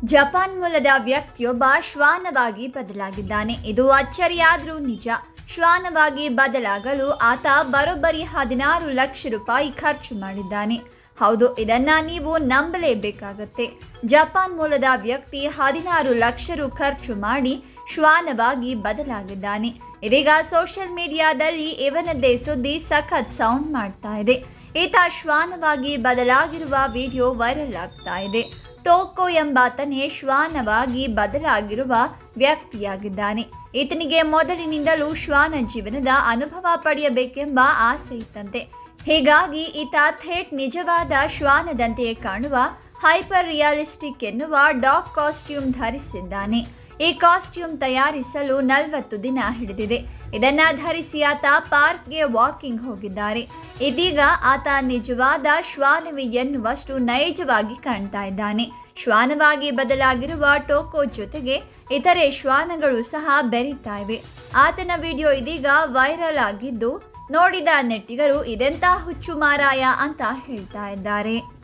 Japan ಮೂಲದ ವ್ಯಕ್ತಿಯೊಬ್ಬ ಶ್ವಾನವಾಗಿ ಬದಲಾಗಿದ್ದಾನೆ ಇದು ಅಚ್ಚರಿಯಾದ್ರೂ ನಿಜ ಶ್ವಾನವಾಗಿ ಬದಲಾಗಲು ಆತ ಬರೋಬ್ಬರಿ ಹದಿನಾರು ಲಕ್ಷ ರೂಪಾಯಿ ಖರ್ಚು ಮಾಡಿದ್ದಾನೆ ಹೌದು ಇದನ್ನ ನೀವು ನಂಬಲೇಬೇಕಾಗತ್ತೆ ಜಪಾನ್ ಮೂಲದ ವ್ಯಕ್ತಿ ಹದಿನಾರು ಲಕ್ಷ ರು ಖರ್ಚು ಮಾಡಿ ಶ್ವಾನವಾಗಿ ಬದಲಾಗಿದ್ದಾನೆ ಇದೀಗ ಸೋಷಿಯಲ್ ಮೀಡಿಯಾದಲ್ಲಿ ಇವನದ್ದೇ ಸುದ್ದಿ ಸಖತ್ ಸೌಂಡ್ ಮಾಡ್ತಾ ಇದೆ ಈತ ಶ್ವಾನವಾಗಿ ಬದಲಾಗಿರುವ ವಿಡಿಯೋ ವೈರಲ್ ಆಗ್ತಾ ಇದೆ ಟೋಕೋ ಎಂಬಾತನೇ ಶ್ವಾನವಾಗಿ ಬದಲಾಗಿರುವ ವ್ಯಕ್ತಿಯಾಗಿದ್ದಾನೆ ಈತನಿಗೆ ಮೊದಲಿನಿಂದಲೂ ಶ್ವಾನ ಜೀವನದ ಅನುಭವ ಪಡೆಯಬೇಕೆಂಬ ಆಸೆ ಇತ್ತಂತೆ ಹೀಗಾಗಿ ಈತ ಥೇಟ್ ನಿಜವಾದ ಶ್ವಾನದಂತೆಯೇ ಕಾಣುವ ಹೈಪರ್ ರಿಯಾಲಿಸ್ಟಿಕ್ ಎನ್ನುವ ಡಾಗ್ ಕಾಸ್ಟ್ಯೂಮ್ ಧರಿಸಿದ್ದಾನೆ ಈ ಕಾಸ್ಟ್ಯೂಮ್ ತಯಾರಿಸಲು ನಲವತ್ತು ದಿನ ಹಿಡಿದಿದೆ ಇದನ್ನ ಧರಿಸಿ ಆತ ಪಾರ್ಕ್ಗೆ ವಾಕಿಂಗ್ ಹೋಗಿದ್ದಾರೆ ಇದೀಗ ಆತ ನಿಜವಾದ ಶ್ವಾನವೇ ಎನ್ನುವಷ್ಟು ನೈಜವಾಗಿ ಕಾಣ್ತಾ ಇದ್ದಾನೆ ಶ್ವಾನವಾಗಿ ಬದಲಾಗಿರುವ ಟೋಕೋ ಜೊತೆಗೆ ಇತರೆ ಶ್ವಾನಗಳು ಸಹ ಬೆರೀತಾ ಇವೆ ಆತನ ವಿಡಿಯೋ ಇದೀಗ ವೈರಲ್ ಆಗಿದ್ದು ನೋಡಿದ ನೆಟ್ಟಿಗರು ಇದೆಂತ ಹುಚ್ಚು ಮಾರಾಯ ಅಂತ ಹೇಳ್ತಾ ಇದ್ದಾರೆ